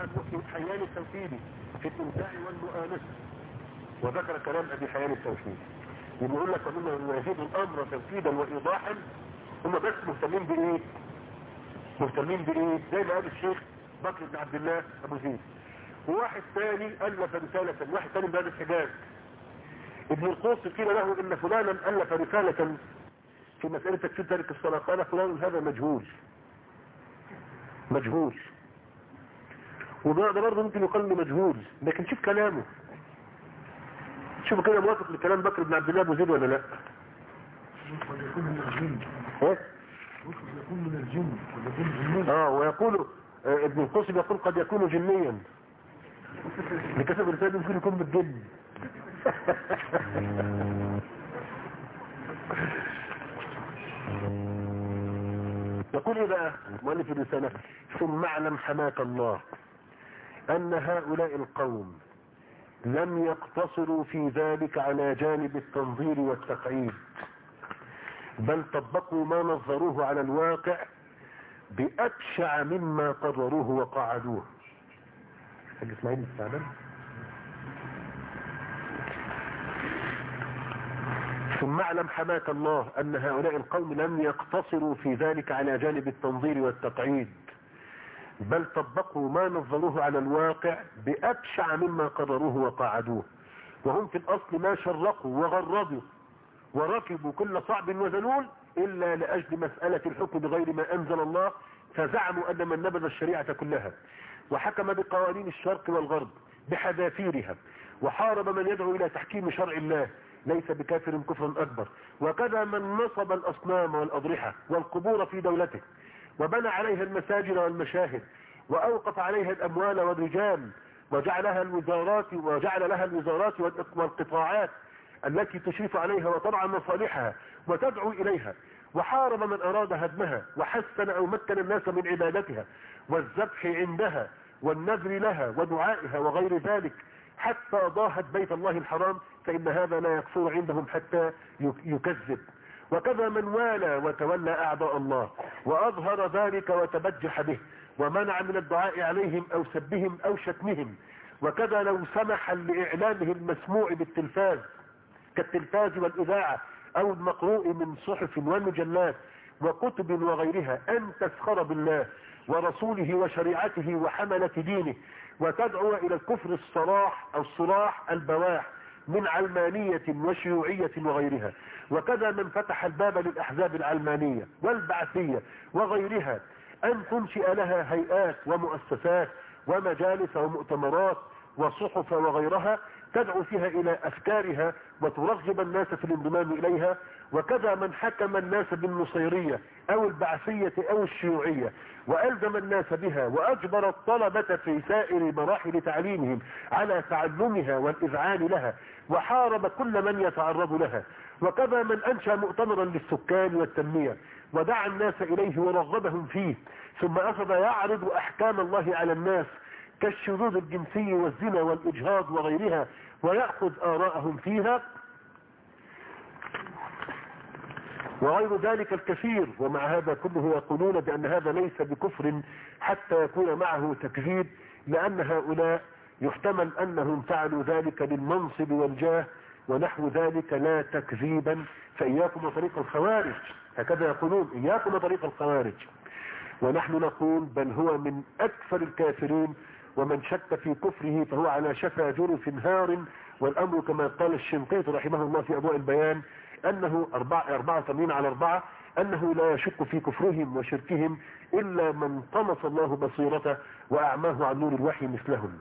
ابن حيان التوحيدي في الامتاع والمؤانسة وذكر كلام ابي حيان التوحيدي يقول لك ومما يزيد الامر تنفيذا وايضاحا هم بس مهتمين بايه مهتمين بايه زي ما قال الشيخ بكر بن عبد الله ابو زيد وواحد ثاني الف رسالة واحد ثاني من بلاد الحجاز ابن القوس قيل له ان فلانا الف رسالة في مسألة تكفير تارك الصلاة قال فلان هذا مجهول مجهول وده برضه ممكن يقال انه مجهول لكن شوف كلامه شوف كده موافق لكلام بكر بن عبد الله ابو زيد ولا لا قد يكون من الجن ها قد يكون من الجن قد يكون جنيا اه ويقول آه ابن القاسم يقول قد يكون جنيا لكتب الرسالة ممكن يكون بالجن يقول ايه بقى مؤلف الرسالة ثم اعلم حماك الله ان هؤلاء القوم لم يقتصروا في ذلك على جانب التنظير والتقعيد بل طبقوا ما نظروه على الواقع بأبشع مما قرروه وقعدوه حاج اسماعيل السعدان ثم اعلم حماك الله ان هؤلاء القوم لم يقتصروا في ذلك على جانب التنظير والتقعيد بل طبقوا ما نظروه على الواقع بأبشع مما قرروه وقعدوه وهم في الأصل ما شرقوا وغربوا وركبوا كل صعب وذلول إلا لأجل مسألة الحكم بغير ما أنزل الله فزعموا أن من نبذ الشريعة كلها وحكم بقوانين الشرق والغرب بحذافيرها وحارب من يدعو إلى تحكيم شرع الله ليس بكافر كفرا أكبر وكذا من نصب الأصنام والأضرحة والقبور في دولته وبنى عليها المساجد والمشاهد وأوقف عليها الأموال والرجال وجعلها الوزارات وجعل لها الوزارات والقطاعات التي تشرف عليها وترعى مصالحها وتدعو إليها وحارب من أراد هدمها وحسن أو مكن الناس من عبادتها والذبح عندها والنذر لها ودعائها وغير ذلك حتى ضاهت بيت الله الحرام فإن هذا لا يكفر عندهم حتى يكذب وكذا من والى وتولى أعداء الله وأظهر ذلك وتبجح به ومنع من الدعاء عليهم أو سبهم أو شتمهم وكذا لو سمح لإعلامه المسموع بالتلفاز كالتلفاز والإذاعة أو المقروء من صحف والمجلات وكتب وغيرها أن تسخر بالله ورسوله وشريعته وحملة دينه وتدعو إلى الكفر الصراح أو الصراح البواح من علمانية وشيوعية وغيرها وكذا من فتح الباب للأحزاب العلمانية والبعثية وغيرها أن تنشئ لها هيئات ومؤسسات ومجالس ومؤتمرات وصحف وغيرها تدعو فيها إلى أفكارها وترغب الناس في الانضمام إليها وكذا من حكم الناس بالنصيرية أو البعثية أو الشيوعية وألزم الناس بها وأجبر الطلبة في سائر مراحل تعليمهم على تعلمها والإذعان لها وحارب كل من يتعرض لها وكذا من أنشأ مؤتمرا للسكان والتنمية ودعا الناس إليه ورغبهم فيه ثم أخذ يعرض أحكام الله على الناس كالشذوذ الجنسي والزنا والإجهاض وغيرها ويأخذ آراءهم فيها وغير ذلك الكثير ومع هذا كله يقولون بأن هذا ليس بكفر حتى يكون معه تكذيب لأن هؤلاء يحتمل أنهم فعلوا ذلك للمنصب والجاه ونحو ذلك لا تكذيبا فإياكم وطريق الخوارج هكذا يقولون إياكم وطريق الخوارج ونحن نقول بل هو من أكثر الكافرين ومن شك في كفره فهو على شفا جرف هار والأمر كما قال الشنقيط رحمه الله في أضواء البيان أنه أربعة, أربعة ثمانين على أربعة أنه لا يشك في كفرهم وشركهم إلا من طمس الله بصيرته وأعماه عن نور الوحي مثلهم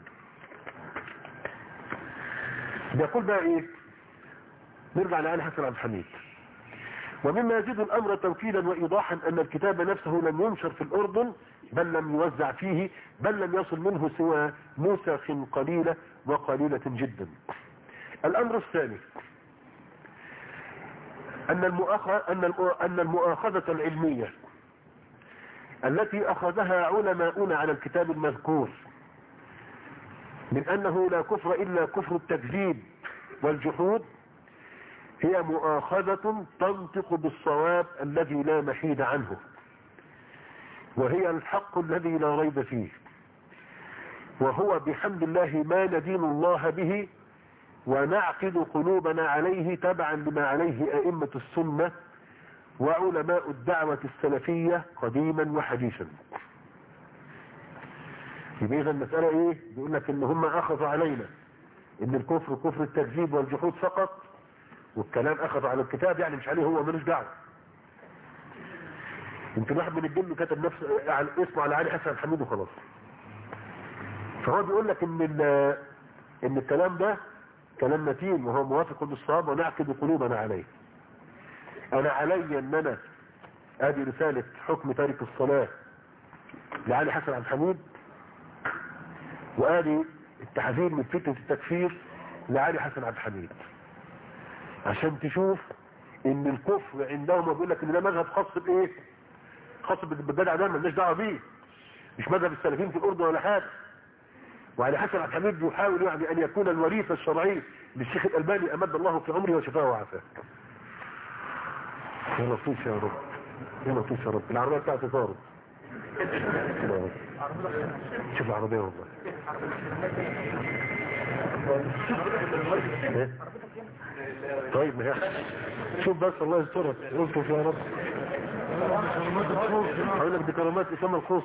بيقول بقى إيه نرجع لآل حسن عبد الحميد ومما يزيد الأمر توكيدا وإيضاحا أن الكتاب نفسه لم ينشر في الأردن بل لم يوزع فيه بل لم يصل منه سوى نسخ قليلة وقليلة جدا الأمر الثاني أن المؤاخذة, أن المؤاخذة العلمية التي أخذها علماؤنا على الكتاب المذكور من أنه لا كفر إلا كفر التكذيب والجحود هي مؤاخذة تنطق بالصواب الذي لا محيد عنه وهي الحق الذي لا ريب فيه وهو بحمد الله ما ندين الله به ونعقد قلوبنا عليه تبعا لما عليه أئمة السنة وعلماء الدعوة السلفية قديما وحديثا يبقى إذا المسألة ايه بيقول لك ان هم اخذوا علينا ان الكفر كفر التكذيب والجحود فقط والكلام اخذوا على الكتاب يعني مش عليه هو ملوش دعوه يمكن واحد من الجن كتب نفس على اسمه على علي حسن حميد وخلاص فهو بيقول لك ان ال- ان الكلام ده كلام متين وهو موافق للصواب ونعقد قلوبنا عليه انا علي ان انا ادي رسالة حكم تارك الصلاة لعلي حسن عبد الحميد وادي التحذير من فتنة التكفير لعلي حسن عبد الحميد عشان تشوف ان الكفر عندهم بيقول لك ان ده مذهب خاص بايه خاص بالبدع ده مالناش دعوه بيه مش مذهب السلفيين في الاردن ولا حاجه وعلي حسن عبد الحميد يحاول يعني ان يكون الوريث الشرعي للشيخ الالباني امد الله في عمره وشفاه وعافاه يا لطيف يا رب يا لطيف يا رب العربيه بتاعتي طارت شوف العربيه والله إيه؟ طيب ما هي شوف بس الله يسترك الطف يا رب هقول لك دي كرامات اسامه الخوص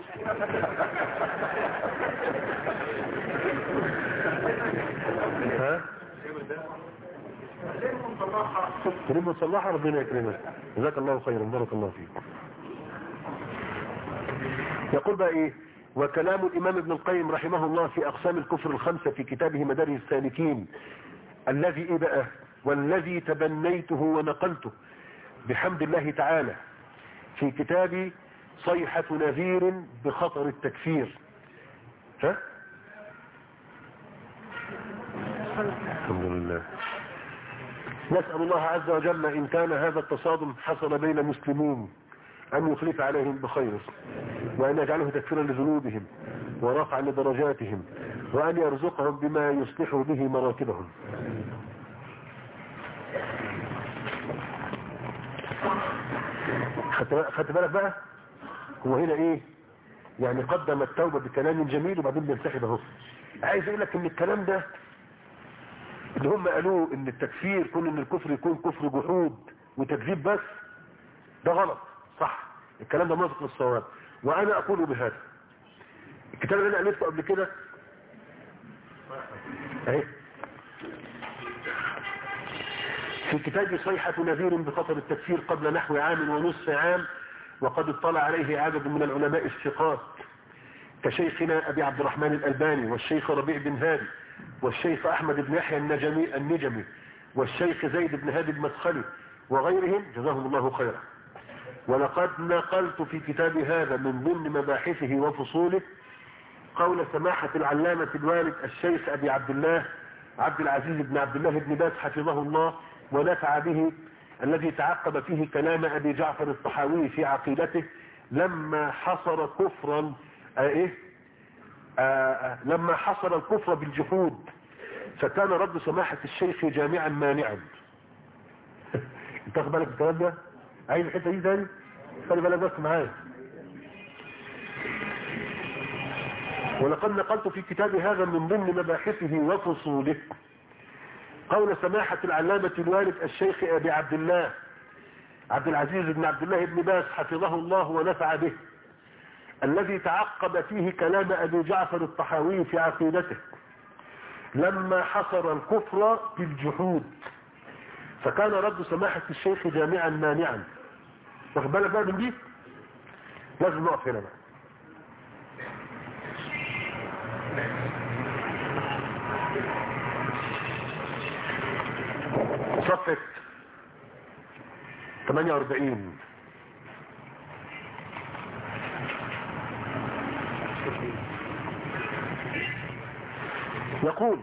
ها كريم صلاح ربنا يكرمك جزاك الله خيرا بارك الله فيك يقول بقى ايه وكلام الامام ابن القيم رحمه الله في اقسام الكفر الخمسة في كتابه مدارج السالكين الذي ايه بقى والذي تبنيته ونقلته بحمد الله تعالى في كتاب صيحة نذير بخطر التكفير ها الحمد لله نسأل الله عز وجل إن كان هذا التصادم حصل بين مسلمين أن يخلف عليهم بخير وأن يجعله تكفيرا لذنوبهم ورفعا لدرجاتهم وأن يرزقهم بما يصلح به مراتبهم خدت بالك بقى هو هنا ايه يعني قدم التوبة بكلام جميل وبعدين بينسحب اهو عايز اقول لك ان الكلام ده اللي هم قالوه ان التكفير كون ان الكفر يكون كفر جحود وتكذيب بس ده غلط صح الكلام ده موافق للصواب وانا اقول بهذا الكتاب اللي انا قلته قبل كده اهي في كتاب صيحة نذير بخطر التكفير قبل نحو عام ونصف عام وقد اطلع عليه عدد من العلماء الثقات كشيخنا أبي عبد الرحمن الألباني والشيخ ربيع بن هادي والشيخ أحمد بن يحيى النجمي النجمي والشيخ زيد بن هادي المدخلي وغيرهم جزاهم الله خيرا ولقد نقلت في كتاب هذا من ضمن مباحثه وفصوله قول سماحة العلامة الوالد الشيخ أبي عبد الله عبد العزيز بن عبد الله بن باز حفظه الله ونفع به الذي تعقب فيه كلام أبي جعفر الطحاوي في عقيدته لما حصر كفرا آه إيه آه آه لما حصر الكفر بالجحود فكان رد سماحة الشيخ جامعا مانعا انت واخد بالك الكلام ده عايز الحته دي تاني خلي بالك بس معايا ولقد نقلت في كتاب هذا من ضمن مباحثه وفصوله قول سماحة العلامة الوالد الشيخ أبي عبد الله عبد العزيز بن عبد الله بن باس حفظه الله ونفع به الذي تعقب فيه كلام أبي جعفر الطحاوي في عقيدته لما حصر الكفر بالجحود فكان رد سماحة الشيخ جامعا مانعا واخد بالك بقى من دي لازم نقف هنا بقى صفحة 48 يقول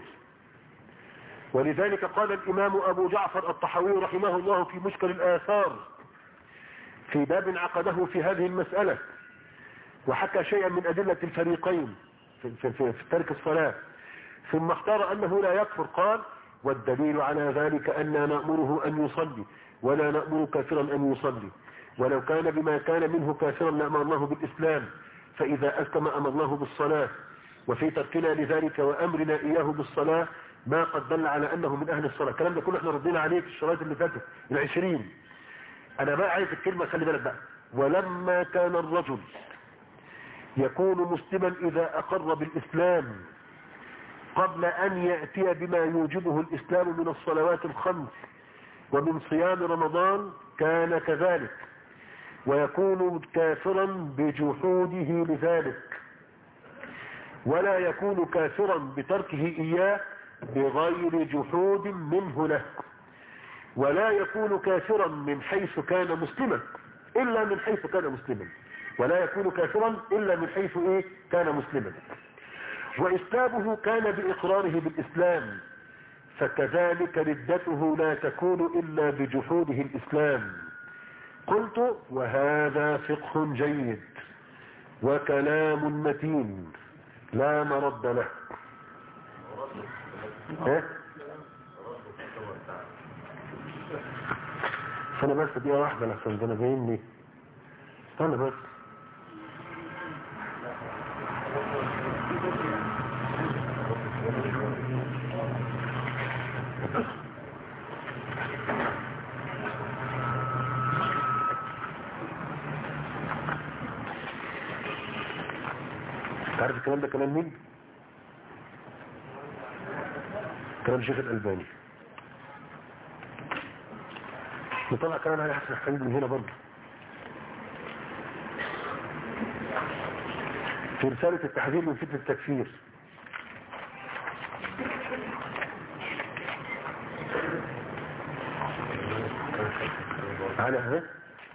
ولذلك قال الإمام أبو جعفر الطحاوي رحمه الله في مشكل الآثار في باب عقده في هذه المسألة وحكى شيئا من أدلة الفريقين في, في, في, في ترك الصلاة ثم اختار أنه لا يكفر قال والدليل على ذلك أننا نأمره أن يصلي ولا نأمر كافرا أن يصلي ولو كان بما كان منه كافرا لأمر الله بالإسلام فإذا أسلم أمر الله بالصلاة وفي تركنا لذلك وأمرنا إياه بالصلاة ما قد دل على أنه من أهل الصلاة الكلام ده كله احنا ردينا عليه في الشرايط اللي فاتت العشرين أنا بقى عايز الكلمة خلي بالك بقى ولما كان الرجل يكون مسلما إذا أقر بالإسلام قبل أن يأتي بما يوجبه الإسلام من الصلوات الخمس ومن صيام رمضان كان كذلك ويكون كافرا بجحوده لذلك ولا يكون كافرا بتركه إياه بغير جحود منه له ولا يكون كافرا من حيث كان مسلما إلا من حيث كان مسلما ولا يكون كافرا إلا من حيث إيه كان مسلما وإسلامه كان بإقراره بالإسلام فكذلك ردته لا تكون إلا بجحوده الإسلام قلت وهذا فقه جيد وكلام متين لا مرد له ايه انا بس دقيقة واحدة لحسن ده انا باين لي استنى بس تعرف الكلام ده كلام مين كلام الشيخ الألباني نطلع كلام علي حسن الحميد من هنا برضه في رسالة التحذير من فتنة التكفير على ها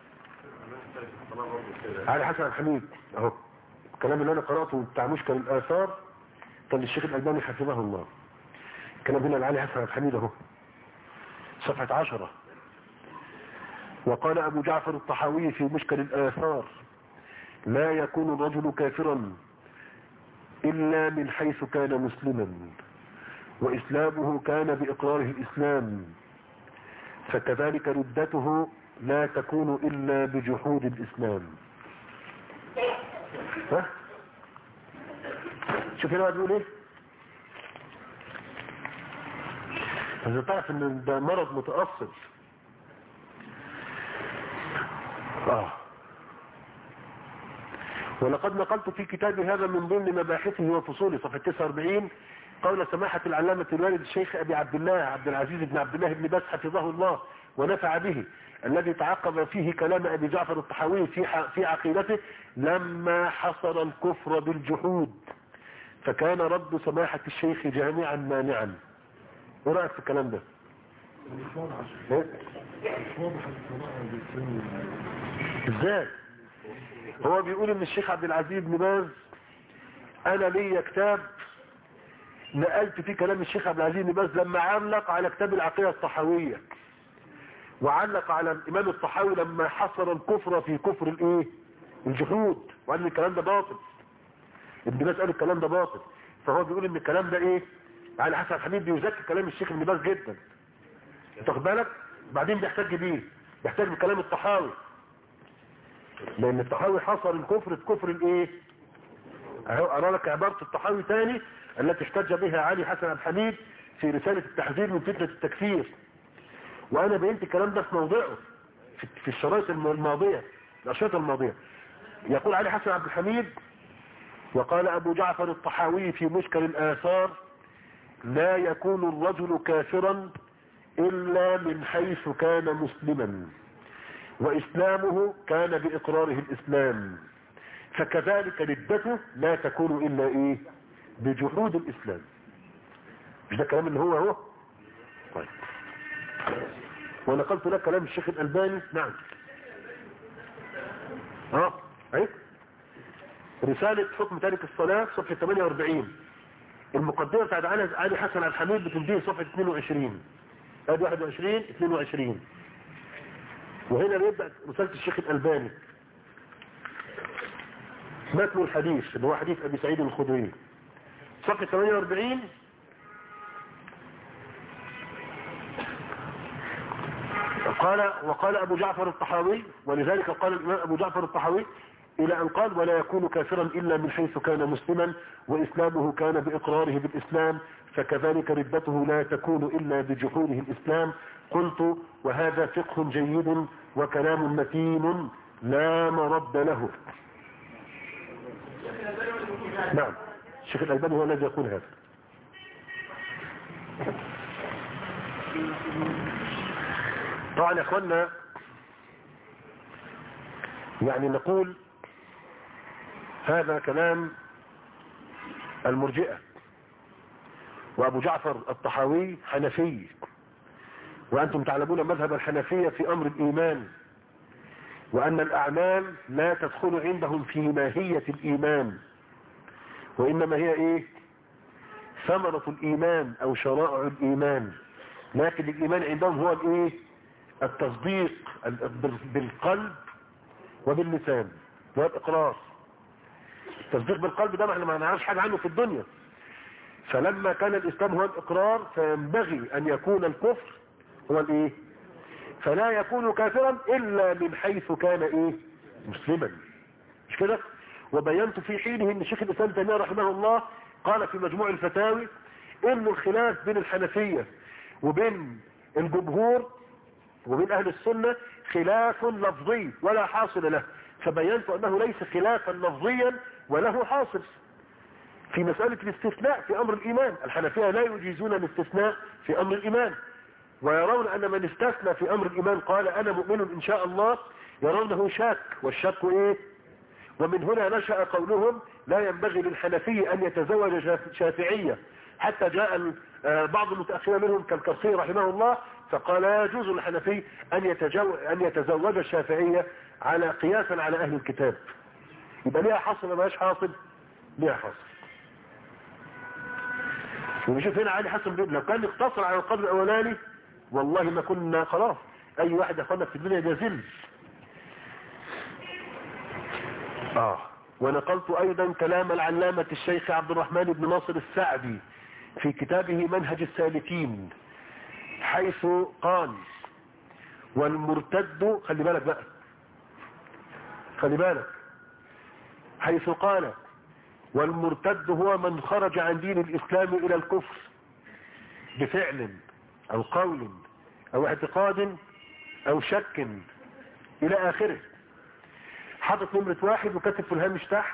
علي حسن الحميد اهو الكلام اللي انا قرأته بتاع مشكل الاثار كان للشيخ الالباني حفظه الله الكلام هنا لعلي حسن الحميد اهو صفحة عشرة وقال ابو جعفر الطحاوي في مشكل الاثار لا يكون الرجل كافرا الا من حيث كان مسلما واسلامه كان باقراره الاسلام فكذلك ردته لا تكون الا بجحود الاسلام ها شوف هنا بيقول ايه انت تعرف ان ده مرض متأصل اه ولقد نقلت في كتابي هذا من ضمن مباحثه وفصوله صفحة 49 قول سماحة العلامة الوالد الشيخ أبي عبد الله عبد العزيز بن عبد الله بن باز حفظه الله ونفع به الذي تعقب فيه كلام أبي جعفر الطحاوي في في عقيدته لما حصل الكفر بالجحود فكان رد سماحة الشيخ جامعا مانعا ايه رأيك في الكلام ده مش واضح إيه؟ مش واضح القراءة بالسن ازاي هو بيقول ان الشيخ عبد العزيز بن باز انا ليا كتاب نقلت فيه كلام الشيخ عبد العزيز بن باز لما علق على كتاب العقيدة الطحاوية وعلق على الامام الطحاوي لما حصر الكفر في كفر الايه الجحود وقال ان الكلام ده باطل ابن باز قال الكلام ده باطل فهو بيقول ان الكلام ده ايه علي حسن حميد بيزكي كلام الشيخ ابن باز جدا تاخد بالك بعدين بيحتاج بيه بيحتاج بكلام الطحاوي لان الطحاوي حصر الكفر في كفر الايه اهو ارى لك عبارة الطحاوي تاني التي احتج بها علي حسن الحميد في رسالة التحذير من فتنة التكفير وانا بينت الكلام ده في موضعه في- في الشرايط الم- الماضية الاشرطة الماضية يقول علي حسن عبد الحميد وقال ابو جعفر الطحاوي في مشكل الاثار لا يكون الرجل كافرا الا من حيث كان مسلما وإسلامه كان بإقراره الإسلام فكذلك ردته لا تكون إلا إيه بجحود الإسلام مش ده الكلام اللي هو هو طيب ونقلت لك كلام الشيخ الألباني نعم اه ايه رسالة حكم تارك الصلاة صفحة 48 المقدمة بتاعت علي علي حسن الحميد بتنتهي صفحة 22 ادي 21 22 وهنا بيبدأ رسالة الشيخ الألباني متن الحديث اللي هو حديث أبي سعيد الخدري صفحة 48 قال وقال أبو جعفر الطحاوي ولذلك قال الإمام أبو جعفر الطحاوي إلى أن قال ولا يكون كافرا إلا من حيث كان مسلما وإسلامه كان بإقراره بالإسلام فكذلك ردته لا تكون إلا بجحوده الإسلام قلت وهذا فقه جيد وكلام متين لا مرد له نعم الشيخ الألباني هو الذي يقول هذا طبعا يا اخوانا يعني نقول هذا كلام المرجئة وابو جعفر الطحاوي حنفي وانتم تعلمون مذهب الحنفية في امر الايمان وان الاعمال لا تدخل عندهم في ماهية الايمان وانما هي ايه ثمرة الايمان او شرائع الايمان لكن الايمان عندهم هو الايه التصديق بالقلب وباللسان والاقرار التصديق بالقلب ده ما احنا ما نعرفش حاجه عنه في الدنيا فلما كان الاسلام هو الاقرار فينبغي ان يكون الكفر هو الايه فلا يكون كافرا الا من حيث كان ايه مسلما مش كده وبينت في حينه ان شيخ الاسلام تيميه رحمه الله قال في مجموع الفتاوي ان الخلاف بين الحنفيه وبين الجمهور وبين اهل السنه خلاف لفظي ولا حاصل له فبينت انه ليس خلافا لفظيا وله حاصل في مسألة الاستثناء في امر الايمان الحنفية لا يجيزون الاستثناء في امر الايمان ويرون ان من استثنى في امر الايمان قال انا مؤمن ان شاء الله يرونه شاك والشك ايه ومن هنا نشأ قولهم لا ينبغي للحنفي ان يتزوج شافعية حتى جاء بعض المتأخرين منهم كالكرسي رحمه الله فقال لا يجوز للحنفي أن, يتجو... أن يتزوج الشافعية على قياسا على أهل الكتاب يبقى ليها حاصل ما حاصل ليها حاصل ونشوف هنا علي حسن بن لو كان اقتصر على القدر الأولاني والله ما كنا خلاص أي واحد أخوانا في الدنيا يزل آه ونقلت أيضا كلام العلامة الشيخ عبد الرحمن بن ناصر السعدي في كتابه منهج السالكين حيث قال والمرتد خلي بالك بقى خلي بالك حيث قال والمرتد هو من خرج عن دين الإسلام إلى الكفر بفعل أو قول أو اعتقاد أو شك إلى آخره حاطط نمرة واحد وكتب في الهامش تحت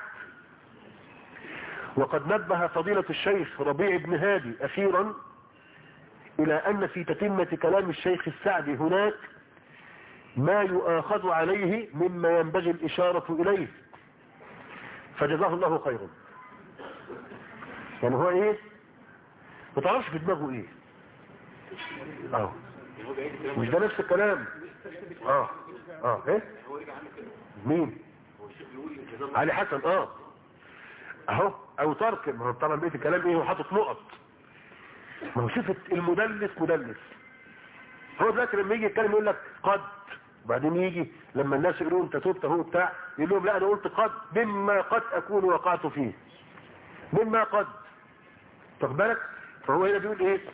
وقد نبه فضيلة الشيخ ربيع بن هادي أخيرا إلى أن في تتمة كلام الشيخ السعدي هناك ما يؤاخذ عليه مما ينبغي الإشارة إليه فجزاه الله خيرا يعني هو إيه ما تعرفش في دماغه إيه اه مش ده نفس الكلام اه اه ايه مين علي حسن اه اهو او ترك ما هو طبعا بقيه الكلام ايه هو حاطط نقط ما هو شوف المدلس مدلس هو دلوقتي لما يجي يتكلم يقول لك قد وبعدين يجي لما الناس يقولوا انت تبت اهو بتاع يقول لهم لا انا قلت قد مما قد اكون وقعت فيه مما قد واخد بالك فهو هنا بيقول ايه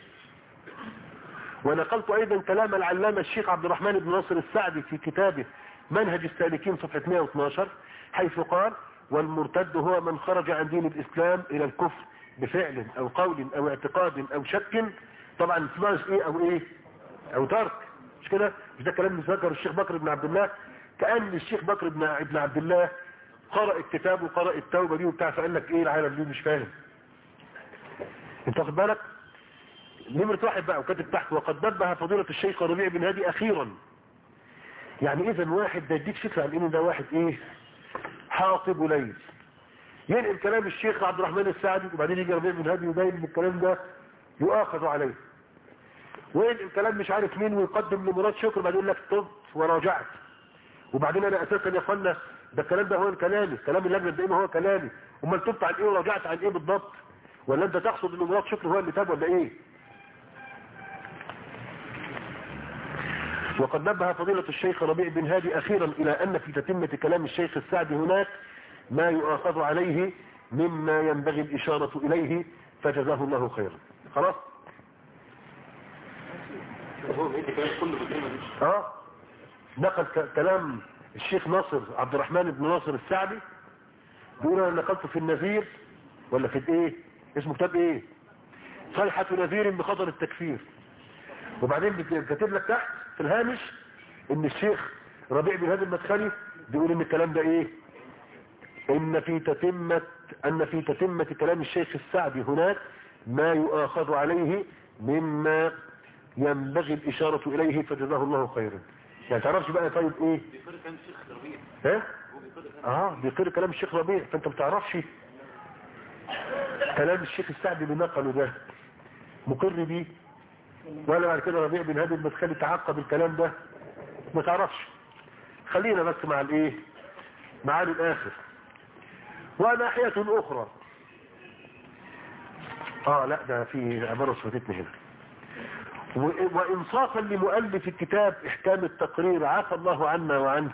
ونقلت ايضا كلام العلامة الشيخ عبد الرحمن بن ناصر السعدي في كتابه منهج السالكين صفحة 112 حيث قال والمرتد هو من خرج عن دين الاسلام الى الكفر بفعل او قول او اعتقاد او شك طبعا اسمعش ايه او ايه او ترك مش كده مش ده كلام ذكر الشيخ بكر بن عبد الله كأن الشيخ بكر بن ابن عبد الله قرأ الكتاب وقرأ التوبة دي وبتاع فقال لك ايه العالم دي مش فاهم انت واخد بالك نمرة واحد بقى وكاتب تحت وقد نبه فضيلة الشيخ ربيع بن هادي اخيرا يعني اذا واحد ده يديك فكرة عن ان ده واحد ايه حاطب وليل ينقل كلام الشيخ عبد الرحمن السعدي وبعدين يجي ربيع بن هادي ويبين ان الكلام ده يؤاخذ عليه وينقل كلام مش عارف مين ويقدم لمراد شكر وبعدين يقول لك طب وراجعت وبعدين انا اساسا يا اخوانا ده الكلام ده هو كلامي كلام اللجنه الدائمه هو كلامي امال تبت عن ايه وراجعت عن ايه بالضبط ولا انت تقصد ان مراد شكر هو اللي تاب ولا ايه وقد نبه فضيلة الشيخ ربيع بن هادي أخيرا إلى أن في تتمة كلام الشيخ السعدي هناك ما يؤاخذ عليه مما ينبغي الإشارة إليه فجزاه الله خيرا خلاص اه نقل ك- كلام الشيخ ناصر عبد الرحمن بن ناصر السعدي بيقول انا نقلت في النذير ولا في ايه اسمه كتاب ايه صيحة نذير بخطر التكفير وبعدين كاتب لك تحت في الهامش ان الشيخ ربيع بن هادي المدخلي بيقول ان الكلام ده ايه ان في تتمة ان في تتمة كلام الشيخ السعدي هناك ما يؤاخذ عليه مما ينبغي الاشارة اليه فجزاه الله خيرا يعني تعرفش بقى طيب ايه بيقر كان الشيخ ربيع ها هو بيقر كان اه بيقر كلام الشيخ ربيع فانت ما بتعرفش كلام الشيخ السعدي اللي نقله ده مقر بيه ولا بعد كده ربيع بن هادي المدخلي تعقب الكلام ده ما تعرفش خلينا بس مع الايه مع الاخر وناحية اخرى اه لا ده في عبارة فاتتني هنا و- وانصافا لمؤلف الكتاب احكام التقرير عفى الله عنا وعنه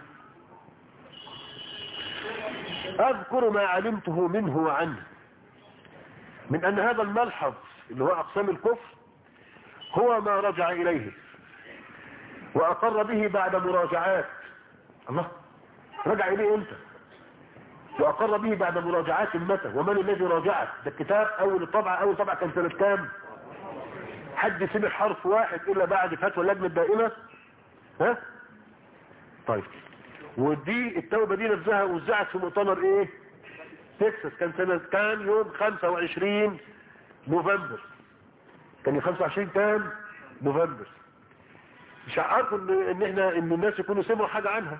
اذكر ما علمته منه وعنه من ان هذا الملحظ اللي هو اقسام الكفر هو ما رجع اليه واقر به بعد مراجعات الله رجع اليه امتى واقر به بعد مراجعات متى ومن الذي راجعه ده الكتاب اول الطبعه اول طبعه كان سنه كام حد سمع حرف واحد الا بعد فتوى اللجنه الدائمه ها طيب ودي التوبه دي نفسها وزعت في مؤتمر ايه تكساس كان سنه كان يوم 25 نوفمبر كان يوم 25 كام نوفمبر مش عارفوا ان ان احنا ان الناس يكونوا سمعوا حاجه عنها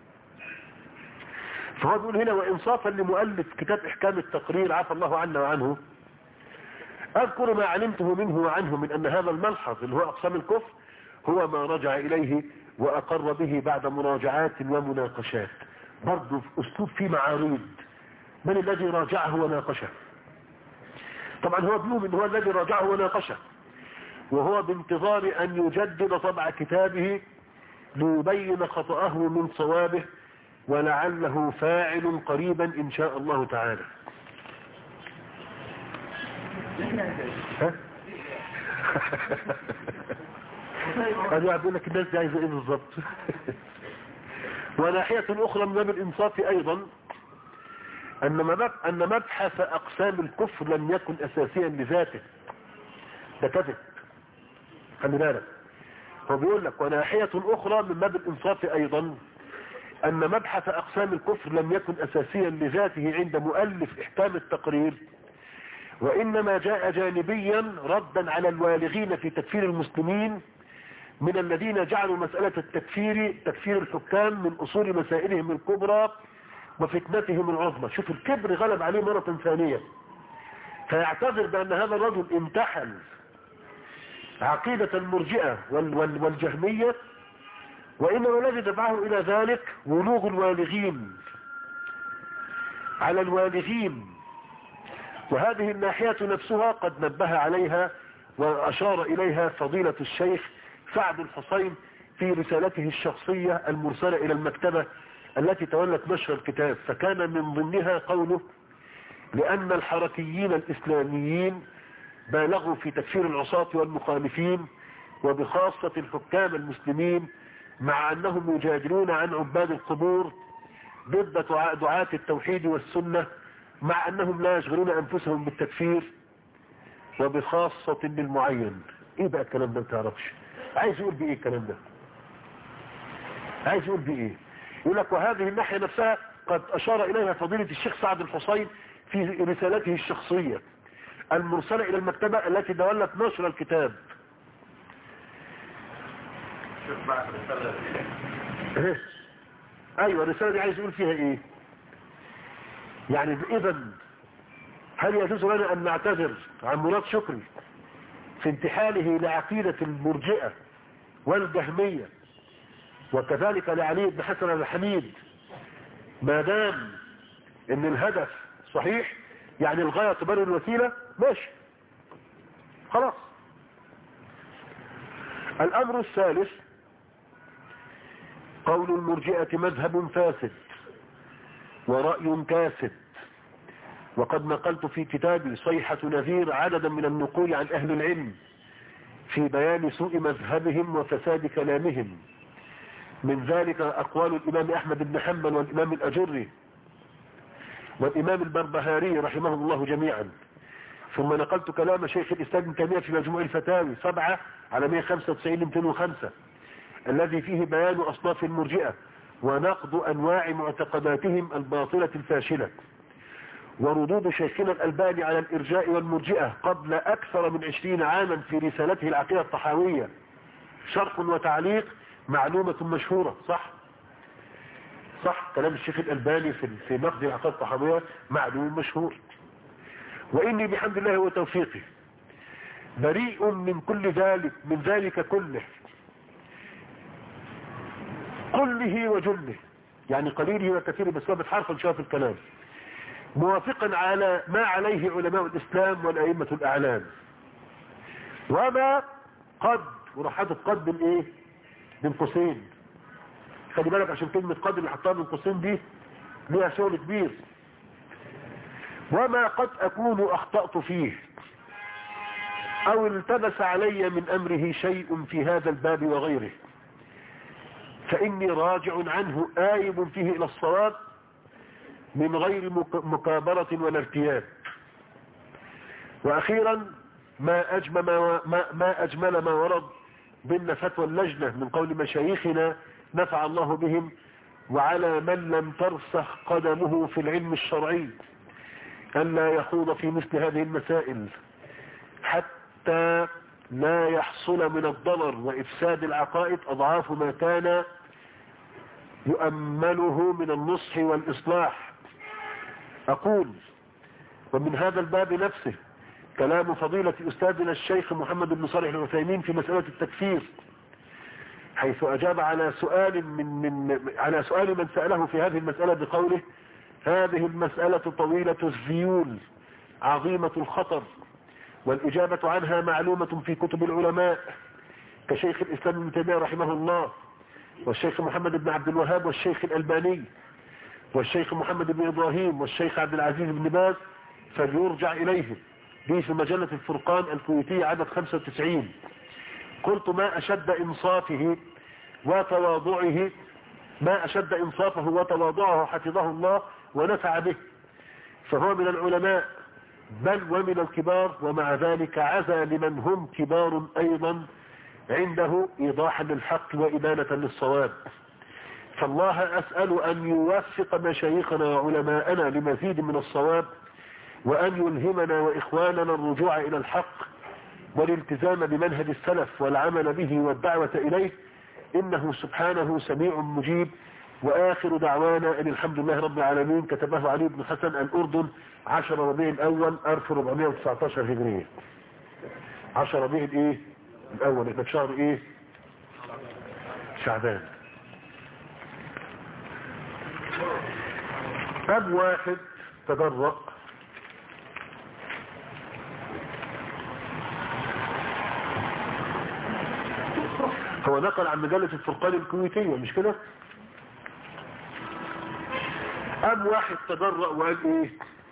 فهو بيقول هنا وانصافا لمؤلف كتاب احكام التقرير عفى الله عنا وعنه اذكر ما علمته منه وعنه من ان هذا الملحظ اللي هو اقسام الكفر هو ما رجع اليه واقر به بعد مراجعات ومناقشات برضه في اسلوب فيه معاريض من الذي راجعه وناقشه طبعا هو بيقول ان هو الذي راجعه وناقشه وهو بانتظار ان يجدد طبع كتابه ليبين خطأه من صوابه ولعله فاعل قريبا ان شاء الله تعالى ها؟ قال يعني بيقول لك الناس دي عايزه ايه بالظبط وناحية اخرى من باب الانصاف ايضا ان مب- ان مبحث اقسام الكفر لم يكن اساسيا لذاته ده كذب خلي بالك هو بيقول لك وناحية اخرى من باب الانصاف ايضا ان مبحث اقسام الكفر لم يكن اساسيا لذاته عند مؤلف احكام التقرير وانما جاء جانبيا ردا على الوالغين في تكفير المسلمين من الذين جعلوا مسألة التكفير تكفير الحكام من اصول مسائلهم الكبرى وفتنتهم العظمى شوف الكبر غلب عليه مرة ثانية فيعتذر بان هذا الرجل امتحن عقيدة المرجئة وال وال والجهمية وإنما الذي دفعه إلى ذلك ولوغ الوالغين على الوالغين وهذه الناحية نفسها قد نبه عليها وأشار إليها فضيلة الشيخ سعد الحسين في رسالته الشخصية المرسلة إلى المكتبة التي تولت نشر الكتاب فكان من ضمنها قوله لأن الحركيين الإسلاميين بالغوا في تكفير العصاة والمخالفين وبخاصة الحكام المسلمين مع أنهم يجادلون عن عباد القبور ضد دعاة دعاة التوحيد والسنة مع أنهم لا يشغلون أنفسهم بالتكفير وبخاصة للمعين إيه بقى الكلام ده ما تعرفش عايز يقول بإيه الكلام ده عايز يقول بإيه يقول لك وهذه الناحية نفسها قد أشار إليها فضيلة الشيخ سعد الحسين في رسالته الشخصية المرسلة إلى المكتبة التي دولت نشر الكتاب شوف بقى الرسالة إيه؟ ايوه الرسالة دي عايز يقول فيها ايه يعني اذا هل يجوز لنا ان نعتذر عن مراد شكري في انتحاله لعقيدة المرجئة والجهمية وكذلك لعلي بن حسن الحميد ما دام ان الهدف صحيح يعني الغاية تبرر الوسيلة ماشي خلاص الامر الثالث قول المرجئة مذهب فاسد ورأي كاسد وقد نقلت في كتابي صيحة نذير عددا من النقول عن أهل العلم في بيان سوء مذهبهم وفساد كلامهم من ذلك أقوال الإمام أحمد بن حنبل والإمام الأجري والإمام البربهاري رحمه الله جميعا ثم نقلت كلام شيخ الإسلام ابن تيمية في مجموع الفتاوي سبعة على 195 205 الذي فيه بيان أصناف المرجئة ونقض أنواع معتقداتهم الباطلة الفاشلة وردود شيخنا الألباني على الإرجاء والمرجئة قبل أكثر من عشرين عاما في رسالته العقيدة الطحاوية شرح وتعليق معلومة مشهورة صح صح كلام الشيخ الألباني في في نقد العقيدة الطحاوية معلوم مشهور وإني بحمد الله وتوفيقه بريء من كل ذلك من ذلك كله كله وجله يعني قليله وكثيره بس هو بتحرف شويه في الكلام موافقا على ما عليه علماء الإسلام والأئمة الأعلام وما قد وراح حاطط قد بالايه بين قوسين خلي بالك عشان كلمة قد اللي حطها بين قوسين دي ليها شغل كبير وما قد أكون أخطأت فيه أو التبس علي من أمره شيء في هذا الباب وغيره فإني راجع عنه آيب فيه إلى الصواب من غير مك- مكابرة ولا ارتياب وأخيرا ما أجمل ما, ما, ما أجمل ما ورد ضمن فتوى اللجنة من قول مشايخنا نفع الله بهم وعلى من لم ترسخ قدمه في العلم الشرعي ألا يخوض في مثل هذه المسائل حتى لا يحصل من الضرر وإفساد العقائد أضعاف ما كان يؤمله من النصح والإصلاح أقول ومن هذا الباب نفسه كلام فضيلة أستاذنا الشيخ محمد بن صالح العثيمين في مسألة التكفير حيث أجاب على سؤال من, من على سؤال من سأله في هذه المسألة بقوله هذه المسألة طويلة الذيول عظيمة الخطر والإجابة عنها معلومة في كتب العلماء كشيخ الإسلام ابن تيمية رحمه الله والشيخ محمد بن عبد الوهاب والشيخ الألباني والشيخ محمد بن إبراهيم والشيخ عبد العزيز بن باز فليرجع إليهم دي في مجلة الفرقان الكويتية عدد 95 قلت ما أشد إنصافه وتواضعه ما أشد إنصافه وتواضعه حفظه الله ونفع به فهو من العلماء بل ومن الكبار ومع ذلك عزى لمن هم كبار أيضا عنده إيضاحا للحق وإبانة للصواب فالله أسأل أن يوفق مشايخنا وعلماءنا لمزيد من الصواب وأن يلهمنا وإخواننا الرجوع إلى الحق والالتزام بمنهج السلف والعمل به والدعوة إليه إنه سبحانه سميع مجيب وآخر دعوانا أن الحمد لله رب العالمين كتبه علي بن حسن الأردن 10 ربيع الأول 1419 هجرية 10 ربيع الإيه الأول إحنا في شهر إيه شعبان أب واحد تجرأ هو نقل عن مجلة الفرقان الكويتية مش كده أب واحد تجرأ وقال ايه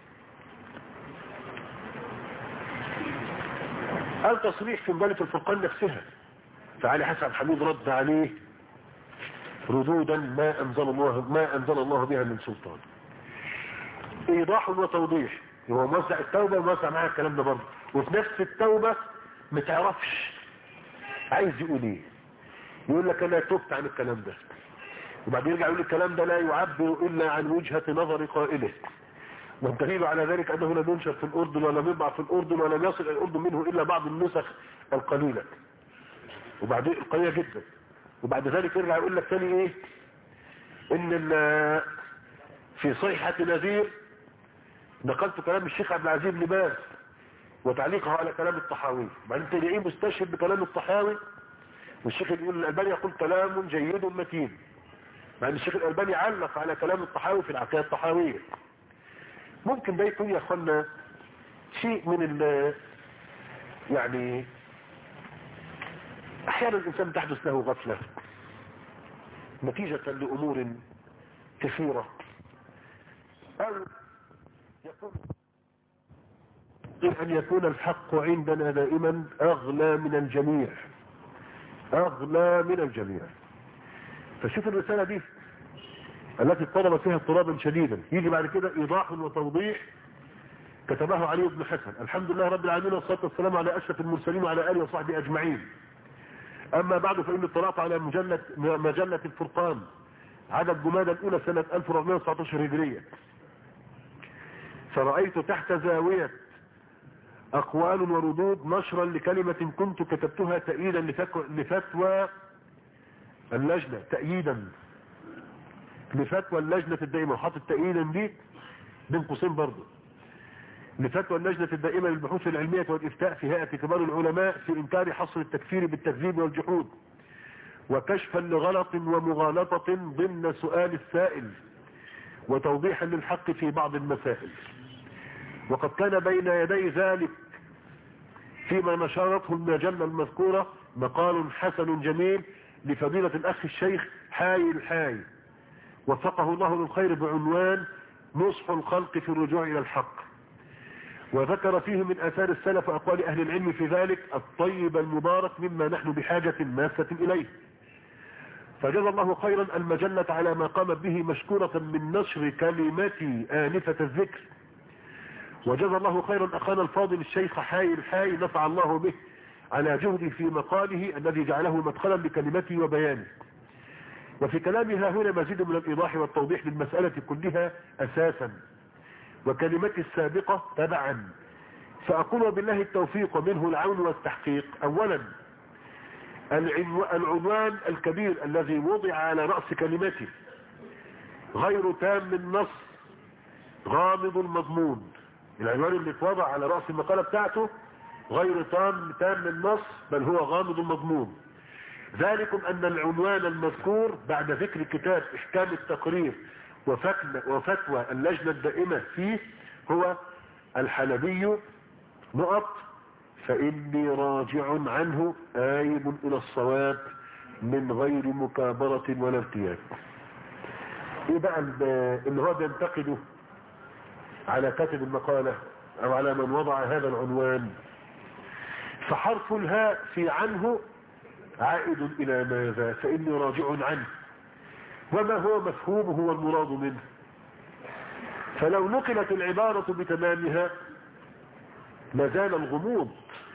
قال تصريح في مجلة الفرقان نفسها فعلي حسن حميد رد عليه ردودا ما أنزل الله ما أنزل الله بها من سلطان إيضاح وتوضيح هو موزع التوبة وموزع معاها الكلام ده برضه وفي نفس التوبة ما تعرفش عايز يقول ايه يقول لك انا تبت عن الكلام ده وبعدين يرجع يقول الكلام ده لا يعبر الا عن وجهة نظر قائله والدليل على ذلك انه لم ينشر في الاردن ولم يطبع في الاردن ولم يصل الى الاردن منه الا بعض النسخ القليلة وبعدين القليلة جدا وبعد ذلك يرجع يقول لك تاني ايه ان ال- في صيحة نذير نقلت كلام الشيخ عبد العزيز بن باز وتعليقه على كلام الطحاوي بعدين تلاقيه مستشهد بكلام الطحاوي والشيخ يقول الألباني يقول كلام جيد متين مع ان الشيخ الألباني علق على كلام الطحاوي في العقيدة الطحاوية ممكن ده يكون يا اخوانا شيء من ال يعني احيانا الانسان تحدث له غفلة نتيجة لامور كثيرة او يكون أن يكون الحق عندنا دائما أغلى من الجميع أغلى من الجميع فشوف الرسالة دي التي اضطرب فيها اضطرابا شديدا يجي بعد كده ايضاح وتوضيح كتبه علي بن حسن الحمد لله رب العالمين والصلاة والسلام على أشرف المرسلين وعلى آله وصحبه أجمعين أما بعد فإن اطلعت على مجلة, مجلة الفرقان عدد جمادى الأولى سنة 1419 هجرية فرأيت تحت زاوية أقوال وردود نشرا لكلمة كنت كتبتها تأييدا لفك- لفتوى اللجنة تأييدا لفتوى اللجنة الدائمة وحاطط تأييدا دي بين قوسين برضه لفتوى اللجنة الدائمة للبحوث العلمية والإفتاء في هيئة كبار العلماء في إنكار حصر التكفير بالتكذيب والجحود وكشفا لغلط ومغالطة ضمن سؤال السائل وتوضيحا للحق في بعض المسائل وقد كان بين يدي ذلك فيما نشرته المجلة المذكورة مقال حسن جميل لفضيلة الأخ الشيخ حاي الحاي وفقه الله للخير بعنوان نصح الخلق في الرجوع إلى الحق وذكر فيه من آثار السلف وأقوال أهل العلم في ذلك الطيب المبارك مما نحن بحاجة ماسة إليه فجزى الله خيرا المجلة على ما قامت به مشكورة من نشر كلمتي آنفة الذكر وجزى الله خيرا أخانا الفاضل الشيخ حاي الحاي نفع الله به على جهدي في مقاله الذي جعله مدخلا لكلمتي وبياني وفي كلامها هنا مزيد من الإيضاح والتوضيح للمسألة كلها أساسا وكلمتي السابقة تبعا فأقول بالله التوفيق ومنه العون والتحقيق أولا العنو- العنوان الكبير الذي وضع على رأس كلمتي غير تام النص غامض المضمون العنوان اللي اتوضع على رأس المقالة بتاعته غير تام تام النص بل هو غامض المضمون ذلكم أن العنوان المذكور بعد ذكر كتاب إحكام التقرير وفتن- وفتوى اللجنة الدائمة فيه هو الحلبي نقط فإني راجع عنه آيب إلى الصواب من غير مكابرة ولا ارتياب ايه بقى ال- اللي هو بينتقده على كاتب المقالة او على من وضع هذا العنوان فحرف الهاء في عنه عائد الى ماذا فاني راجع عنه وما هو مفهومه والمراد منه فلو نقلت العبارة بتمامها لزال الغموض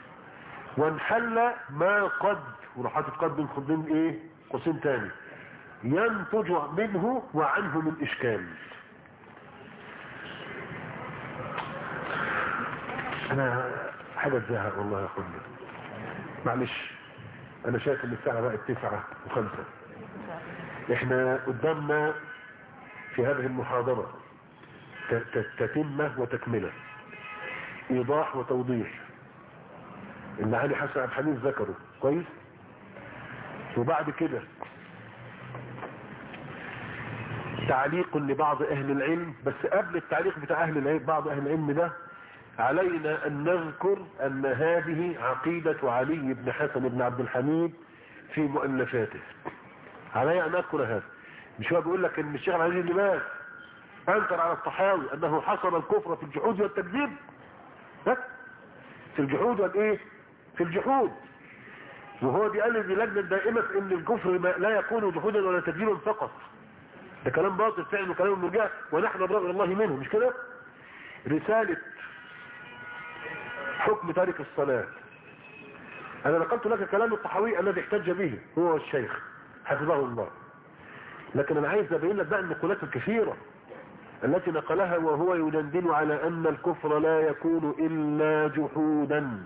وانحل ما قد وراح قد من خدين ايه قوسين تاني ينتج منه وعنه من اشكال انا حاجة تزهق والله يا اخواني معلش انا شايف ان الساعة بقت تسعة وخمسة احنا قدامنا في هذه المحاضرة ت- ت- تتمة وتكملة ايضاح وتوضيح اللي علي حسن عبد الحميد ذكره كويس وبعد كده تعليق لبعض اهل العلم بس قبل التعليق بتاع اهل العلم بعض اهل العلم ده علينا ان نذكر ان هذه عقيدة علي بن حسن بن عبد الحميد في مؤلفاته علي ان اذكر هذا مش هو بيقول لك ان الشيخ العزيز اللباس انكر على الطحاوي انه حصل الكفر في الجحود والتكذيب ها؟ في الجحود والايه في الجحود وهو بيقلل بلجنة دائمة في ان الكفر ما لا يكون جحودا ولا تكذيبا فقط ده كلام باطل فعل وكلام المرجع ونحن نبرأ الله منه مش كده رسالة حكم تارك الصلاة انا نقلت لك كلام الطحاوي الذي احتج به هو والشيخ حفظه الله لكن انا عايز ابين لك بقى النقولات الكثيرة التي نقلها وهو يدندن على ان الكفر لا يكون الا جحودا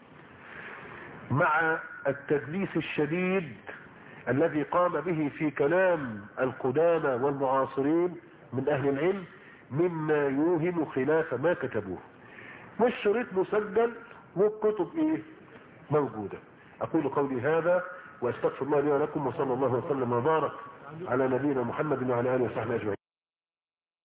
مع التدليس الشديد الذي قام به في كلام القدامى والمعاصرين من اهل العلم مما يوهم خلاف ما كتبوه والشريط مسجل والكتب ايه موجودة اقول قولي هذا واستغفر الله لي ولكم وصلى الله وسلم وبارك على نبينا محمد وعلى اله وصحبه اجمعين